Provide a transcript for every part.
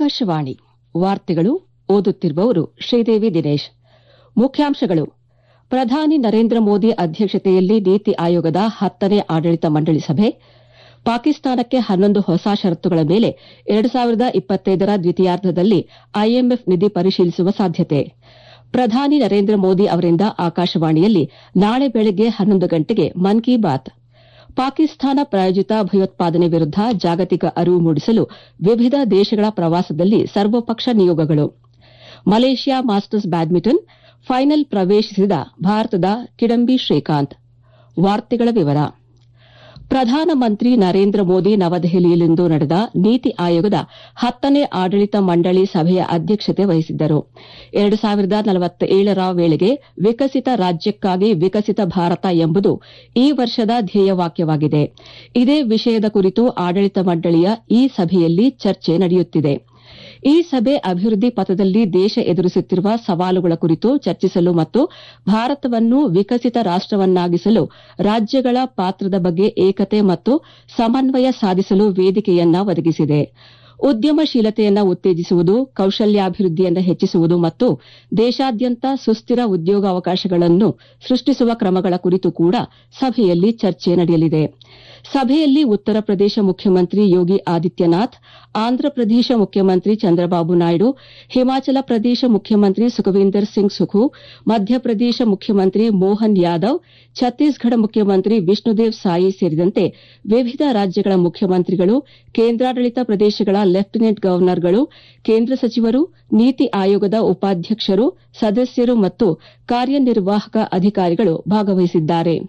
ಆಕಾಶವಾಣಿ ವಾರ್ತೆಗಳು ಓದುತ್ತಿರುವವರು ಶ್ರೀದೇವಿ ದಿನೇಶ್ ಮುಖ್ಯಾಂಶಗಳು ಪ್ರಧಾನಿ ನರೇಂದ್ರ ಮೋದಿ ಅಧ್ಯಕ್ಷತೆಯಲ್ಲಿ ನೀತಿ ಆಯೋಗದ ಹತ್ತನೇ ಆಡಳಿತ ಮಂಡಳಿ ಸಭೆ ಪಾಕಿಸ್ತಾನಕ್ಕೆ ಹನ್ನೊಂದು ಹೊಸ ಷರತ್ತುಗಳ ಮೇಲೆ ಎರಡು ಸಾವಿರದ ಇಪ್ಪತ್ತೈದರ ದ್ವಿತೀಯಾರ್ಧದಲ್ಲಿ ಐಎಂಎಫ್ ನಿಧಿ ಪರಿಶೀಲಿಸುವ ಸಾಧ್ಯತೆ ಪ್ರಧಾನಿ ನರೇಂದ್ರ ಮೋದಿ ಅವರಿಂದ ಆಕಾಶವಾಣಿಯಲ್ಲಿ ನಾಳೆ ಬೆಳಗ್ಗೆ ಹನ್ನೊಂದು ಗಂಟೆಗೆ ಮನ್ ಕಿ ಬಾತ್ ಪಾಕಿಸ್ತಾನ ಪ್ರಾಯೋಜಿತ ಭಯೋತ್ಪಾದನೆ ವಿರುದ್ದ ಜಾಗತಿಕ ಅರಿವು ಮೂಡಿಸಲು ವಿವಿಧ ದೇಶಗಳ ಪ್ರವಾಸದಲ್ಲಿ ಸರ್ವಪಕ್ಷ ನಿಯೋಗಗಳು ಮಲೇಷ್ಯಾ ಮಾಸ್ಟರ್ಸ್ ಬ್ಯಾಡ್ಮಿಂಟನ್ ಫೈನಲ್ ಪ್ರವೇಶಿಸಿದ ಭಾರತದ ಕಿಡಂಬಿ ಶ್ರೀಕಾಂತ್ ವಾರ್ತೆಗಳ ವಿವರ ಪ್ರಧಾನಮಂತ್ರಿ ನರೇಂದ್ರ ಮೋದಿ ನವದೆಹಲಿಯಲ್ಲಿಂದು ನಡೆದ ನೀತಿ ಆಯೋಗದ ಹತ್ತನೇ ಆಡಳಿತ ಮಂಡಳಿ ಸಭೆಯ ಅಧ್ಯಕ್ಷತೆ ವಹಿಸಿದ್ದರು ಎರಡು ಸಾವಿರದ ನಲವತ್ತೇಳರ ವೇಳೆಗೆ ವಿಕಸಿತ ರಾಜ್ಯಕ್ಕಾಗಿ ವಿಕಸಿತ ಭಾರತ ಎಂಬುದು ಈ ವರ್ಷದ ಧ್ಯೇಯವಾಕ್ಯವಾಗಿದೆ ಇದೇ ವಿಷಯದ ಕುರಿತು ಆಡಳಿತ ಮಂಡಳಿಯ ಈ ಸಭೆಯಲ್ಲಿ ಚರ್ಚೆ ನಡೆಯುತ್ತಿದೆ ಈ ಸಭೆ ಅಭಿವೃದ್ದಿ ಪಥದಲ್ಲಿ ದೇಶ ಎದುರಿಸುತ್ತಿರುವ ಸವಾಲುಗಳ ಕುರಿತು ಚರ್ಚಿಸಲು ಮತ್ತು ಭಾರತವನ್ನು ವಿಕಸಿತ ರಾಷ್ಟವನ್ನಾಗಿಸಲು ರಾಜ್ಯಗಳ ಪಾತ್ರದ ಬಗ್ಗೆ ಏಕತೆ ಮತ್ತು ಸಮನ್ವಯ ಸಾಧಿಸಲು ವೇದಿಕೆಯನ್ನ ಒದಗಿಸಿದೆ ಉದ್ಯಮಶೀಲತೆಯನ್ನು ಉತ್ತೇಜಿಸುವುದು ಕೌಶಲ್ಯಾಭಿವೃದ್ಧಿಯನ್ನು ಹೆಚ್ಚಿಸುವುದು ಮತ್ತು ದೇಶಾದ್ಯಂತ ಸುಸ್ಥಿರ ಉದ್ಯೋಗಾವಕಾಶಗಳನ್ನು ಸೃಷ್ಟಿಸುವ ಕ್ರಮಗಳ ಕುರಿತು ಕೂಡ ಸಭೆಯಲ್ಲಿ ಚರ್ಚೆ ನಡೆಯಲಿದೆ ಸಭೆಯಲ್ಲಿ ಉತ್ತರ ಪ್ರದೇಶ ಮುಖ್ಯಮಂತ್ರಿ ಯೋಗಿ ಆದಿತ್ಯನಾಥ್ ಆಂಧ್ರಪ್ರದೇಶ ಮುಖ್ಯಮಂತ್ರಿ ಚಂದ್ರಬಾಬು ನಾಯ್ಡು ಹಿಮಾಚಲ ಪ್ರದೇಶ ಮುಖ್ಯಮಂತ್ರಿ ಸುಖವೀಂದರ್ ಸಿಂಗ್ ಸುಖು ಮಧ್ಯಪ್ರದೇಶ ಮುಖ್ಯಮಂತ್ರಿ ಮೋಹನ್ ಯಾದವ್ ಛತ್ತೀಸ್ಗಢ ಮುಖ್ಯಮಂತ್ರಿ ವಿಷ್ಣುದೇವ್ ಸಾಯಿ ಸೇರಿದಂತೆ ವಿವಿಧ ರಾಜ್ಯಗಳ ಮುಖ್ಯಮಂತ್ರಿಗಳು ಕೇಂದ್ರಾಡಳಿತ ಪ್ರದೇಶಗಳ ಲೆಫ್ಟಿನೆಂಟ್ ಗವರ್ನರ್ಗಳು ಕೇಂದ್ರ ಸಚಿವರು ನೀತಿ ಆಯೋಗದ ಉಪಾಧ್ಯಕ್ಷರು ಸದಸ್ಯರು ಮತ್ತು ಕಾರ್ಯನಿರ್ವಾಹಕ ಅಧಿಕಾರಿಗಳು ಭಾಗವಹಿಸಿದ್ದಾರೆ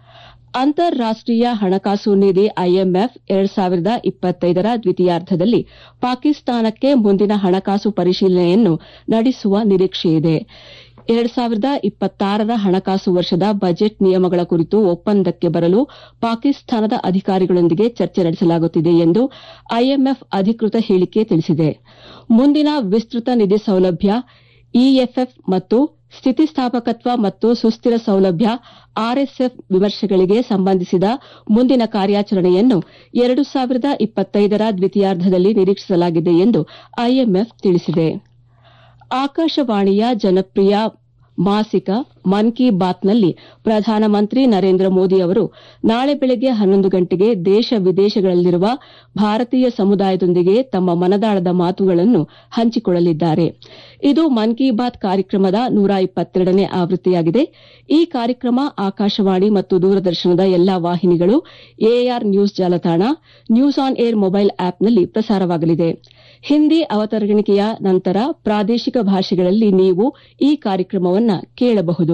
ಅಂತಾರಾಷ್ಟೀಯ ಹಣಕಾಸು ನಿಧಿ ಐಎಂಎಫ್ ಎರಡು ಸಾವಿರದ ಇಪ್ಪತ್ತೈದರ ದ್ವಿತೀಯಾರ್ಧದಲ್ಲಿ ಪಾಕಿಸ್ತಾನಕ್ಕೆ ಮುಂದಿನ ಹಣಕಾಸು ಪರಿಶೀಲನೆಯನ್ನು ನಡೆಸುವ ನಿರೀಕ್ಷೆಯಿದೆ ಎರಡು ಸಾವಿರದ ಇಪ್ಪತ್ತಾರರ ಹಣಕಾಸು ವರ್ಷದ ಬಜೆಟ್ ನಿಯಮಗಳ ಕುರಿತು ಒಪ್ಪಂದಕ್ಕೆ ಬರಲು ಪಾಕಿಸ್ತಾನದ ಅಧಿಕಾರಿಗಳೊಂದಿಗೆ ಚರ್ಚೆ ನಡೆಸಲಾಗುತ್ತಿದೆ ಎಂದು ಐಎಂಎಫ್ ಅಧಿಕೃತ ಹೇಳಿಕೆ ತಿಳಿಸಿದೆ ಮುಂದಿನ ವಿಸ್ತೃತ ನಿಧಿ ಸೌಲಭ್ಯ ಇಎಫ್ಎಫ್ ಮತ್ತು ಸ್ಥಿತಿಸ್ಥಾಪಕತ್ವ ಮತ್ತು ಸುಸ್ಥಿರ ಸೌಲಭ್ಯ ಆರ್ಎಸ್ಎಫ್ ವಿಮರ್ಶೆಗಳಿಗೆ ಸಂಬಂಧಿಸಿದ ಮುಂದಿನ ಕಾರ್ಯಾಚರಣೆಯನ್ನು ಎರಡು ಸಾವಿರದ ಇಪ್ಪತ್ತೈದರ ದ್ವಿತೀಯಾರ್ಧದಲ್ಲಿ ನಿರೀಕ್ಷಿಸಲಾಗಿದೆ ಎಂದು ಐಎಂಎಫ್ ತಿಳಿಸಿದೆ ಆಕಾಶವಾಣಿಯ ಜನಪ್ರಿಯ ಮಾಸಿಕ ಮನ್ ಕಿ ಬಾತ್ನಲ್ಲಿ ಪ್ರಧಾನಮಂತ್ರಿ ನರೇಂದ್ರ ಮೋದಿ ಅವರು ನಾಳೆ ಬೆಳಗ್ಗೆ ಹನ್ನೊಂದು ಗಂಟೆಗೆ ದೇಶ ವಿದೇಶಗಳಲ್ಲಿರುವ ಭಾರತೀಯ ಸಮುದಾಯದೊಂದಿಗೆ ತಮ್ಮ ಮನದಾಳದ ಮಾತುಗಳನ್ನು ಹಂಚಿಕೊಳ್ಳಲಿದ್ದಾರೆ ಇದು ಮನ್ ಕಿ ಬಾತ್ ಕಾರ್ಯಕ್ರಮದ ನೂರ ಇಪ್ಪತ್ತೆರಡನೇ ಆವೃತ್ತಿಯಾಗಿದೆ ಈ ಕಾರ್ಯಕ್ರಮ ಆಕಾಶವಾಣಿ ಮತ್ತು ದೂರದರ್ಶನದ ಎಲ್ಲಾ ವಾಹಿನಿಗಳು ಎಆರ್ ನ್ಯೂಸ್ ಜಾಲತಾಣ ನ್ಯೂಸ್ ಆನ್ ಏರ್ ಮೊಬೈಲ್ ಆಪ್ನಲ್ಲಿ ಪ್ರಸಾರವಾಗಲಿದೆ ಹಿಂದಿ ಅವತರಣಿಕೆಯ ನಂತರ ಪ್ರಾದೇಶಿಕ ಭಾಷೆಗಳಲ್ಲಿ ನೀವು ಈ ಕಾರ್ಯಕ್ರಮವನ್ನು ಕೇಳಬಹುದು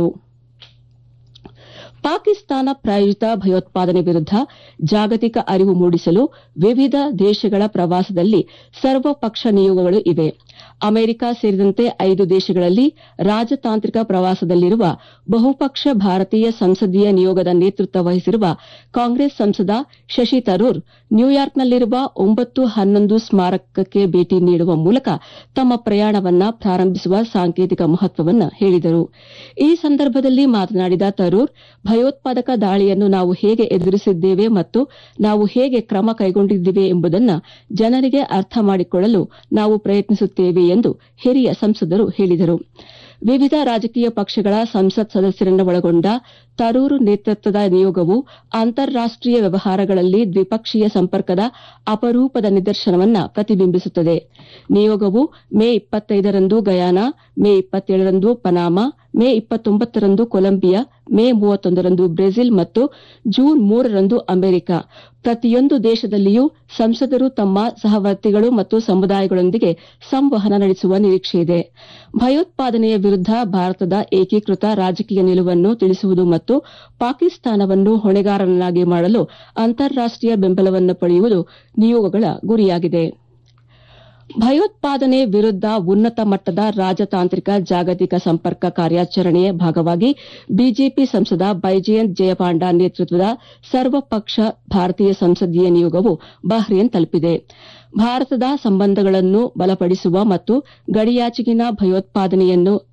ಪಾಕಿಸ್ತಾನ ಪ್ರಾಯೋಜಿತ ಭಯೋತ್ಪಾದನೆ ವಿರುದ್ದ ಜಾಗತಿಕ ಅರಿವು ಮೂಡಿಸಲು ವಿವಿಧ ದೇಶಗಳ ಪ್ರವಾಸದಲ್ಲಿ ಸರ್ವಪಕ್ಷ ನಿಯೋಗಗಳು ಇವೆ ಅಮೆರಿಕ ಸೇರಿದಂತೆ ಐದು ದೇಶಗಳಲ್ಲಿ ರಾಜತಾಂತ್ರಿಕ ಪ್ರವಾಸದಲ್ಲಿರುವ ಬಹುಪಕ್ಷ ಭಾರತೀಯ ಸಂಸದೀಯ ನಿಯೋಗದ ನೇತೃತ್ವ ವಹಿಸಿರುವ ಕಾಂಗ್ರೆಸ್ ಸಂಸದ ಶಶಿ ತರೂರ್ ನ್ಯೂಯಾರ್ಕ್ನಲ್ಲಿರುವ ಒಂಬತ್ತು ಹನ್ನೊಂದು ಸ್ಮಾರಕಕ್ಕೆ ಭೇಟಿ ನೀಡುವ ಮೂಲಕ ತಮ್ಮ ಪ್ರಯಾಣವನ್ನ ಪ್ರಾರಂಭಿಸುವ ಸಾಂಕೇತಿಕ ಮಹತ್ವವನ್ನು ಹೇಳಿದರು ಈ ಸಂದರ್ಭದಲ್ಲಿ ಮಾತನಾಡಿದ ತರೂರ್ ಭಯೋತ್ಪಾದಕ ದಾಳಿಯನ್ನು ನಾವು ಹೇಗೆ ಎದುರಿಸಿದ್ದೇವೆ ಮತ್ತು ನಾವು ಹೇಗೆ ಕ್ರಮ ಕೈಗೊಂಡಿದ್ದೇವೆ ಎಂಬುದನ್ನು ಜನರಿಗೆ ಅರ್ಥ ಮಾಡಿಕೊಳ್ಳಲು ನಾವು ಪ್ರಯತ್ನಿಸುತ್ತೇವೆ ಎಂದು ಹಿರಿಯ ಸಂಸದರು ಹೇಳಿದರು ವಿವಿಧ ರಾಜಕೀಯ ಪಕ್ಷಗಳ ಸಂಸತ್ ಸದಸ್ಯರನ್ನು ಒಳಗೊಂಡ ತರೂರು ನೇತೃತ್ವದ ನಿಯೋಗವು ಅಂತಾರಾಷ್ಟೀಯ ವ್ಯವಹಾರಗಳಲ್ಲಿ ದ್ವಿಪಕ್ಷೀಯ ಸಂಪರ್ಕದ ಅಪರೂಪದ ನಿದರ್ಶನವನ್ನು ಪ್ರತಿಬಿಂಬಿಸುತ್ತದೆ ನಿಯೋಗವು ಮೇ ಇಪ್ಪತ್ತೈದರಂದು ಗಯಾನಾ ಮೇ ಇಪ್ಪತ್ತೇಳರಂದು ಪನಾಮಾ ಮೇ ಇಪ್ಪತ್ತೊಂಬತ್ತರಂದು ಕೊಲಂಬಿಯಾ ಮೇ ಮೂವತ್ತೊಂದರಂದು ಬ್ರೆಜಿಲ್ ಮತ್ತು ಜೂನ್ ಮೂರರಂದು ಅಮೆರಿಕ ಪ್ರತಿಯೊಂದು ದೇಶದಲ್ಲಿಯೂ ಸಂಸದರು ತಮ್ಮ ಸಹವರ್ತಿಗಳು ಮತ್ತು ಸಮುದಾಯಗಳೊಂದಿಗೆ ಸಂವಹನ ನಡೆಸುವ ನಿರೀಕ್ಷೆಯಿದೆ ಭಯೋತ್ಪಾದನೆಯ ವಿರುದ್ದ ಭಾರತದ ಏಕೀಕೃತ ರಾಜಕೀಯ ನಿಲುವನ್ನು ತಿಳಿಸುವುದು ಮತ್ತು ಪಾಕಿಸ್ತಾನವನ್ನು ಹೊಣೆಗಾರನನ್ನಾಗಿ ಮಾಡಲು ಅಂತಾರಾಷ್ಟೀಯ ಬೆಂಬಲವನ್ನು ಪಡೆಯುವುದು ನಿಯೋಗಗಳ ಗುರಿಯಾಗಿದೆ ಭಯೋತ್ಪಾದನೆ ವಿರುದ್ದ ಉನ್ನತ ಮಟ್ಟದ ರಾಜತಾಂತ್ರಿಕ ಜಾಗತಿಕ ಸಂಪರ್ಕ ಕಾರ್ಯಾಚರಣೆಯ ಭಾಗವಾಗಿ ಬಿಜೆಪಿ ಸಂಸದ ಬೈಜಯಂತ್ ಜಯಪಾಂಡ ನೇತೃತ್ವದ ಸರ್ವಪಕ್ಷ ಭಾರತೀಯ ಸಂಸದೀಯ ನಿಯೋಗವು ಬಹ್ರೇನ್ ತಲುಪಿದೆ ಭಾರತದ ಸಂಬಂಧಗಳನ್ನು ಬಲಪಡಿಸುವ ಮತ್ತು ಗಡಿಯಾಚೆಗಿನ ಭಯೋತ್ಪಾದನೆಯನ್ನು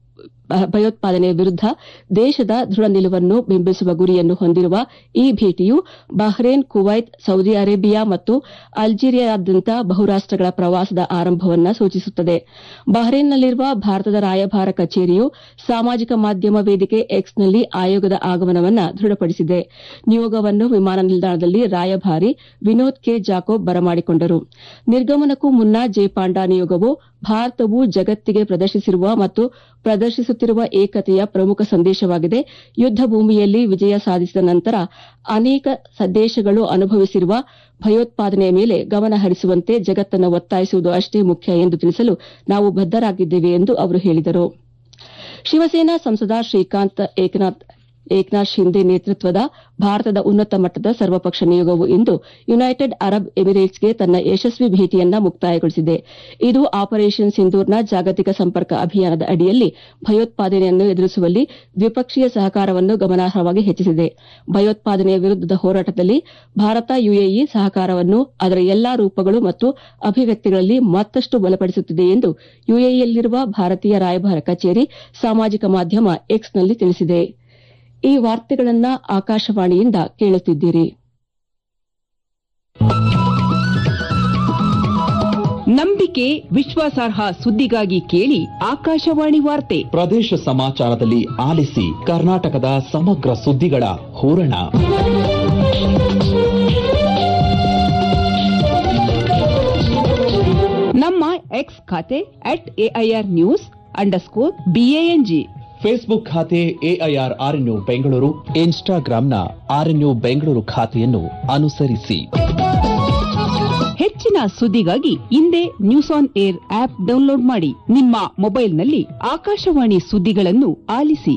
ಭಯೋತ್ಪಾದನೆ ವಿರುದ್ದ ದೇಶದ ದೃಢ ನಿಲುವನ್ನು ಬಿಂಬಿಸುವ ಗುರಿಯನ್ನು ಹೊಂದಿರುವ ಈ ಭೇಟಿಯು ಬಹ್ರೇನ್ ಕುವೈತ್ ಸೌದಿ ಅರೇಬಿಯಾ ಮತ್ತು ಅಲ್ಜೀರಿಯಾದ್ಯಂತ ಬಹುರಾಷ್ಟಗಳ ಪ್ರವಾಸದ ಆರಂಭವನ್ನು ಸೂಚಿಸುತ್ತದೆ ಬಹ್ರೇನ್ನಲ್ಲಿರುವ ಭಾರತದ ರಾಯಭಾರ ಕಚೇರಿಯು ಸಾಮಾಜಿಕ ಮಾಧ್ಯಮ ವೇದಿಕೆ ಎಕ್ಸ್ನಲ್ಲಿ ಆಯೋಗದ ಆಗಮನವನ್ನು ದೃಢಪಡಿಸಿದೆ ನಿಯೋಗವನ್ನು ವಿಮಾನ ನಿಲ್ದಾಣದಲ್ಲಿ ರಾಯಭಾರಿ ವಿನೋದ್ ಕೆ ಜಾಕೋಬ್ ಬರಮಾಡಿಕೊಂಡರು ನಿರ್ಗಮನಕ್ಕೂ ಮುನ್ನ ಜೆ ಪಾಂಡಾ ನಿಯೋಗವು ಭಾರತವು ಜಗತ್ತಿಗೆ ಪ್ರದರ್ಶಿಸಿರುವ ಮತ್ತು ಪ್ರದರ್ಶಿಸುತ್ತಿರುವ ಏಕತೆಯ ಪ್ರಮುಖ ಸಂದೇಶವಾಗಿದೆ ಯುದ್ದ ಭೂಮಿಯಲ್ಲಿ ವಿಜಯ ಸಾಧಿಸಿದ ನಂತರ ಅನೇಕ ದೇಶಗಳು ಅನುಭವಿಸಿರುವ ಭಯೋತ್ಪಾದನೆಯ ಮೇಲೆ ಗಮನ ಹರಿಸುವಂತೆ ಜಗತ್ತನ್ನು ಒತ್ತಾಯಿಸುವುದು ಅಷ್ಟೇ ಮುಖ್ಯ ಎಂದು ತಿಳಿಸಲು ನಾವು ಬದ್ದರಾಗಿದ್ದೇವೆ ಎಂದು ಅವರು ಹೇಳಿದರು ಶಿವಸೇನಾ ಸಂಸದ ಶ್ರೀಕಾಂತ್ ಏಕನಾಥ್ ಶಿಂದೆ ನೇತೃತ್ವದ ಭಾರತದ ಉನ್ನತ ಮಟ್ಟದ ಸರ್ವಪಕ್ಷ ನಿಯೋಗವು ಇಂದು ಯುನೈಟೆಡ್ ಅರಬ್ ಎಮಿರೇಟ್ಸ್ಗೆ ತನ್ನ ಯಶಸ್ವಿ ಭೇಟಿಯನ್ನು ಮುಕ್ತಾಯಗೊಳಿಸಿದೆ ಇದು ಆಪರೇಷನ್ ಸಿಂಧೂರ್ನ ಜಾಗತಿಕ ಸಂಪರ್ಕ ಅಭಿಯಾನದ ಅಡಿಯಲ್ಲಿ ಭಯೋತ್ಪಾದನೆಯನ್ನು ಎದುರಿಸುವಲ್ಲಿ ದ್ವಿಪಕ್ಷೀಯ ಸಹಕಾರವನ್ನು ಗಮನಾರ್ಹವಾಗಿ ಹೆಚ್ಚಿಸಿದೆ ಭಯೋತ್ಪಾದನೆಯ ವಿರುದ್ದದ ಹೋರಾಟದಲ್ಲಿ ಭಾರತ ಯುಎಇ ಸಹಕಾರವನ್ನು ಅದರ ಎಲ್ಲಾ ರೂಪಗಳು ಮತ್ತು ಅಭಿವ್ಯಕ್ತಿಗಳಲ್ಲಿ ಮತ್ತಷ್ಟು ಬಲಪಡಿಸುತ್ತಿದೆ ಎಂದು ಯುಎಇಯಲ್ಲಿರುವ ಭಾರತೀಯ ರಾಯಭಾರ ಕಚೇರಿ ಸಾಮಾಜಿಕ ಮಾಧ್ಯಮ ಎಕ್ಸ್ನಲ್ಲಿ ತಿಳಿಸಿದೆ ಈ ವಾರ್ತೆಗಳನ್ನ ಆಕಾಶವಾಣಿಯಿಂದ ಕೇಳುತ್ತಿದ್ದೀರಿ ನಂಬಿಕೆ ವಿಶ್ವಾಸಾರ್ಹ ಸುದ್ದಿಗಾಗಿ ಕೇಳಿ ಆಕಾಶವಾಣಿ ವಾರ್ತೆ ಪ್ರದೇಶ ಸಮಾಚಾರದಲ್ಲಿ ಆಲಿಸಿ ಕರ್ನಾಟಕದ ಸಮಗ್ರ ಸುದ್ದಿಗಳ ಹೂರಣ ನಮ್ಮ ಎಕ್ಸ್ ಖಾತೆ at AIR news underscore B A N G Facebook ಖಾತೆ ಎಐಆರ್ ಆರ್ಎನ್ಯು ಬೆಂಗಳೂರು ಇನ್ಸ್ಟಾಗ್ರಾಂನ ಆರ್ಎನ್ಯು ಬೆಂಗಳೂರು ಖಾತೆಯನ್ನು ಅನುಸರಿಸಿ ಹೆಚ್ಚಿನ ಸುದ್ದಿಗಾಗಿ ಹಿಂದೆ News On Air app download ಮಾಡಿ ನಿಮ್ಮ ಮೊಬೈಲ್ನಲ್ಲಿ ಆಕಾಶವಾಣಿ ಸುದ್ದಿಗಳನ್ನು ಆಲಿಸಿ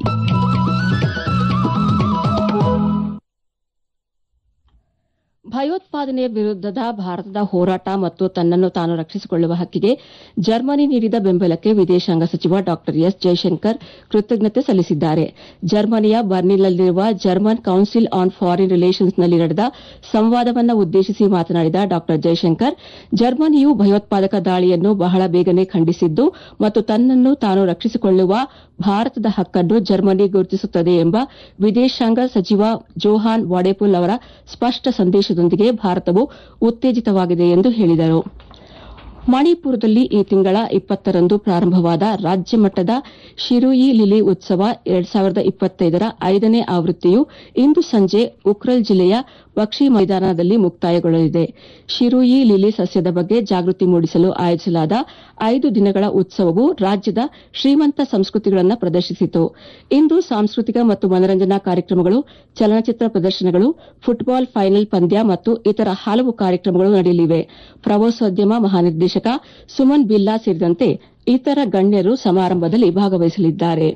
ಭಯೋತ್ಪಾದನೆಯ ವಿರುದ್ದದ ಭಾರತದ ಹೋರಾಟ ಮತ್ತು ತನ್ನನ್ನು ತಾನು ರಕ್ಷಿಸಿಕೊಳ್ಳುವ ಹಕ್ಕಿಗೆ ಜರ್ಮನಿ ನೀಡಿದ ಬೆಂಬಲಕ್ಕೆ ವಿದೇಶಾಂಗ ಸಚಿವ ಡಾ ಎಸ್ ಜೈಶಂಕರ್ ಕೃತಜ್ಞತೆ ಸಲ್ಲಿಸಿದ್ದಾರೆ ಜರ್ಮನಿಯ ಬರ್ನಿನ್ನಲ್ಲಿರುವ ಜರ್ಮನ್ ಕೌನ್ಸಿಲ್ ಆನ್ ಫಾರಿನ್ ರಿಲೇಷನ್ಸ್ನಲ್ಲಿ ನಡೆದ ಸಂವಾದವನ್ನು ಉದ್ದೇಶಿಸಿ ಮಾತನಾಡಿದ ಡಾ ಜೈಶಂಕರ್ ಜರ್ಮನಿಯು ಭಯೋತ್ಪಾದಕ ದಾಳಿಯನ್ನು ಬಹಳ ಬೇಗನೆ ಖಂಡಿಸಿದ್ದು ಮತ್ತು ತನ್ನನ್ನು ತಾನು ರಕ್ಷಿಸಿಕೊಳ್ಳುವ ಭಾರತದ ಹಕ್ಕನ್ನು ಜರ್ಮನಿ ಗುರುತಿಸುತ್ತದೆ ಎಂಬ ವಿದೇಶಾಂಗ ಸಚಿವ ಜೋಹಾನ್ ವಾಡೆಪುಲ್ ಅವರ ಸ್ಪಷ್ಟ ಸಂದೇಶದೊಂದಿಗೆ ಭಾರತವು ಉತ್ತೇಜಿತವಾಗಿದೆ ಎಂದು ಹೇಳಿದರು ಮಣಿಪುರದಲ್ಲಿ ಈ ತಿಂಗಳ ಇಪ್ಪತ್ತರಂದು ಪ್ರಾರಂಭವಾದ ರಾಜ್ಯ ಮಟ್ಟದ ಶಿರುಯಿ ಲಿಲಿ ಉತ್ಸವ ಎರಡ್ ಸಾವಿರದ ಇಪ್ಪತ್ತೈದರ ಐದನೇ ಆವೃತ್ತಿಯು ಇಂದು ಸಂಜೆ ಉಕ್ರಲ್ ಜಿಲ್ಲೆಯ ಬಕ್ಷಿ ಮೈದಾನದಲ್ಲಿ ಮುಕ್ತಾಯಗೊಳ್ಳಲಿದೆ ಶಿರುಯಿ ಲಿಲಿ ಸಸ್ಯದ ಬಗ್ಗೆ ಜಾಗೃತಿ ಮೂಡಿಸಲು ಆಯೋಜಿಸಲಾದ ಐದು ದಿನಗಳ ಉತ್ಸವವು ರಾಜ್ಯದ ಶ್ರೀಮಂತ ಸಂಸ್ಕೃತಿಗಳನ್ನು ಪ್ರದರ್ಶಿಸಿತು ಇಂದು ಸಾಂಸ್ಕೃತಿಕ ಮತ್ತು ಮನರಂಜನಾ ಕಾರ್ಯಕ್ರಮಗಳು ಚಲನಚಿತ್ರ ಪ್ರದರ್ಶನಗಳು ಫುಟ್ಬಾಲ್ ಫೈನಲ್ ಪಂದ್ಯ ಮತ್ತು ಇತರ ಹಲವು ಕಾರ್ಯಕ್ರಮಗಳು ನಡೆಯಲಿವೆ ಪ್ರವಾಸೋದ್ಯಮ ಮಹಾನಿರ್ದೇಶಕ ಸುಮನ್ ಬಿಲ್ಲಾ ಸೇರಿದಂತೆ ಇತರ ಗಣ್ಯರು ಸಮಾರಂಭದಲ್ಲಿ ಭಾಗವಹಿಸಲಿದ್ದಾರೆ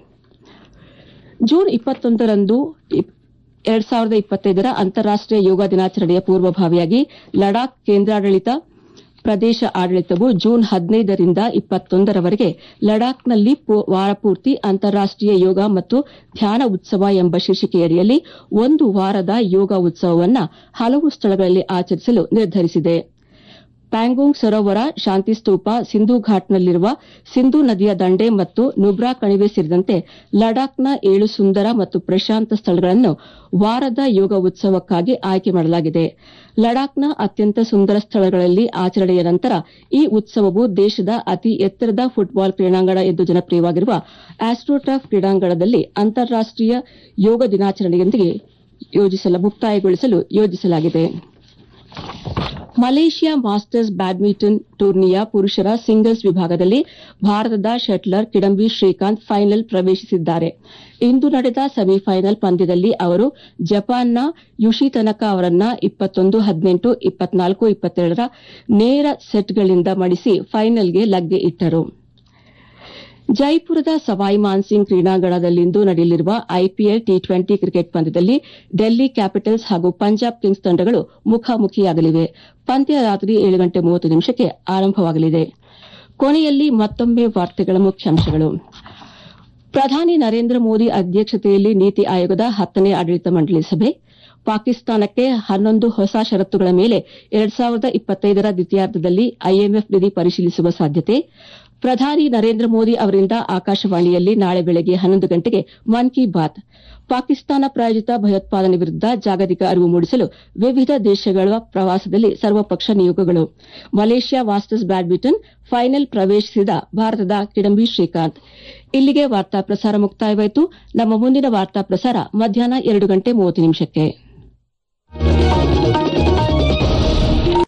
ಜೂನ್ ಇಪ್ಪತ್ತೊಂದರಂದು ಎರಡ್ ಸಾವಿರದ ಇಪ್ಪತ್ತೈದರ ಅಂತಾರಾಷ್ಟೀಯ ಯೋಗ ದಿನಾಚರಣೆಯ ಪೂರ್ವಭಾವಿಯಾಗಿ ಲಡಾಖ್ ಕೇಂದ್ರಾಡಳಿತ ಪ್ರದೇಶ ಆಡಳಿತವು ಜೂನ್ ಹದಿನೈದರಿಂದ ಇಪ್ಪತ್ತೊಂದರವರೆಗೆ ಲಡಾಖ್ನಲ್ಲಿ ವಾರಪೂರ್ತಿ ಅಂತಾರಾಷ್ಟೀಯ ಯೋಗ ಮತ್ತು ಧ್ಯಾನ ಉತ್ಸವ ಎಂಬ ಶೀರ್ಷಿಕೆಯಡಿಯಲ್ಲಿ ಒಂದು ವಾರದ ಯೋಗ ಉತ್ಸವವನ್ನು ಹಲವು ಸ್ಥಳಗಳಲ್ಲಿ ಆಚರಿಸಲು ನಿರ್ಧರಿಸಿದೆ ಪ್ಯಾಂಗೋಂಗ್ ಸರೋವರ ಶಾಂತಿಸ್ತೂಪ ಸಿಂಧು ಘಾಟ್ನಲ್ಲಿರುವ ಸಿಂಧು ನದಿಯ ದಂಡೆ ಮತ್ತು ನುಬ್ರಾ ಕಣಿವೆ ಸೇರಿದಂತೆ ಲಡಾಖ್ನ ಏಳು ಸುಂದರ ಮತ್ತು ಪ್ರಶಾಂತ ಸ್ಥಳಗಳನ್ನು ವಾರದ ಯೋಗ ಉತ್ಸವಕ್ಕಾಗಿ ಆಯ್ಕೆ ಮಾಡಲಾಗಿದೆ ಲಡಾಖ್ನ ಅತ್ಯಂತ ಸುಂದರ ಸ್ಥಳಗಳಲ್ಲಿ ಆಚರಣೆಯ ನಂತರ ಈ ಉತ್ಸವವು ದೇಶದ ಅತಿ ಎತ್ತರದ ಫುಟ್ಬಾಲ್ ಕ್ರೀಡಾಂಗಣ ಎಂದು ಜನಪ್ರಿಯವಾಗಿರುವ ಆಸ್ಟ್ರೋಟರ್ಫ್ ಕ್ರೀಡಾಂಗಣದಲ್ಲಿ ಅಂತಾರಾಷ್ಟೀಯ ಯೋಗ ದಿನಾಚರಣೆಯೊಂದಿಗೆ ಮುಕ್ತಾಯಗೊಳಿಸಲು ಯೋಜಿಸಲಾಗಿದೆ ಮಲೇಷ್ಯಾ ಮಾಸ್ಟರ್ಸ್ ಬ್ಯಾಡ್ಮಿಂಟನ್ ಟೂರ್ನಿಯ ಪುರುಷರ ಸಿಂಗಲ್ಸ್ ವಿಭಾಗದಲ್ಲಿ ಭಾರತದ ಶಟ್ಲರ್ ಕಿಡಂಬಿ ಶ್ರೀಕಾಂತ್ ಫೈನಲ್ ಪ್ರವೇಶಿಸಿದ್ದಾರೆ ಇಂದು ನಡೆದ ಸೆಮಿಫೈನಲ್ ಪಂದ್ಯದಲ್ಲಿ ಅವರು ಜಪಾನ್ನ ಯುಶಿ ತನಕ ಅವರನ್ನ ಇಪ್ಪತ್ತೊಂದು ಹದಿನೆಂಟು ಇಪ್ಪತ್ನಾಲ್ಕು ಇಪ್ಪತ್ತೆರಡರ ನೇರ ಸೆಟ್ಗಳಿಂದ ಮಣಿಸಿ ಫೈನಲ್ಗೆ ಲಗ್ಗೆ ಇಟ್ಟರು ಜೈಪುರದ ಸವಾಯಿ ಮಾನ್ಸಿಂಗ್ ಕ್ರೀಡಾಂಗಣದಲ್ಲಿಂದು ನಡೆಯಲಿರುವ ಐಪಿಎಲ್ ಟಿ ಟ್ವೆಂಟಿ ಕ್ರಿಕೆಟ್ ಪಂದ್ಯದಲ್ಲಿ ಡೆಲ್ಲಿ ಕ್ಯಾಪಿಟಲ್ಸ್ ಹಾಗೂ ಪಂಜಾಬ್ ಕಿಂಗ್ಸ್ ತಂಡಗಳು ಮುಖಾಮುಖಿಯಾಗಲಿವೆ ಪಂದ್ಯ ರಾತ್ರಿ ಏಳು ಗಂಟೆ ಮೂವತ್ತು ನಿಮಿಷಕ್ಕೆ ಆರಂಭವಾಗಲಿದೆ ಕೊನೆಯಲ್ಲಿ ಮತ್ತೊಮ್ಮೆ ವಾರ್ತೆಗಳ ಮುಖ್ಯಾಂಶಗಳು ಪ್ರಧಾನಿ ನರೇಂದ್ರ ಮೋದಿ ಅಧ್ಯಕ್ಷತೆಯಲ್ಲಿ ನೀತಿ ಆಯೋಗದ ಹತ್ತನೇ ಆಡಳಿತ ಮಂಡಳಿ ಸಭೆ ಪಾಕಿಸ್ತಾನಕ್ಕೆ ಹನ್ನೊಂದು ಹೊಸ ಷರತ್ತುಗಳ ಮೇಲೆ ಎರಡ್ ಸಾವಿರದ ಇಪ್ಪತ್ತೈದರ ದ್ವಿತೀಯಾರ್ಧದಲ್ಲಿ ಐಎಂಎಫ್ ನಿಧಿ ಪರಿಶೀಲಿಸುವ ಸಾಧ್ಯತೆ ಪ್ರಧಾನಿ ನರೇಂದ್ರ ಮೋದಿ ಅವರಿಂದ ಆಕಾಶವಾಣಿಯಲ್ಲಿ ನಾಳೆ ಬೆಳಗ್ಗೆ ಹನ್ನೊಂದು ಗಂಟೆಗೆ ಮನ್ ಕಿ ಬಾತ್ ಪಾಕಿಸ್ತಾನ ಪ್ರಾಯೋಜಿತ ಭಯೋತ್ಪಾದನೆ ವಿರುದ್ದ ಜಾಗತಿಕ ಅರಿವು ಮೂಡಿಸಲು ವಿವಿಧ ದೇಶಗಳ ಪ್ರವಾಸದಲ್ಲಿ ಸರ್ವಪಕ್ಷ ನಿಯೋಗಗಳು ಮಲೇಷ್ಯಾ ಮಾಸ್ಟರ್ಸ್ ಬ್ಯಾಡ್ಮಿಂಟನ್ ಫೈನಲ್ ಪ್ರವೇಶಿಸಿದ ಭಾರತದ ಕಿಡಂಬಿ ಶ್ರೀಕಾಂತ್ ಇಲ್ಲಿಗೆ ವಾರ್ತಾ ಪ್ರಸಾರ ಮುಕ್ತಾಯವಾಯಿತು ನಮ್ಮ ಮುಂದಿನ ವಾರ್ತಾ ಪ್ರಸಾರ ಮಧ್ಯಾಹ್ನ ಎರಡು ಗಂಟೆ ಮೂವತ್ತು ನಿಮಿಷಕ್ಕೆ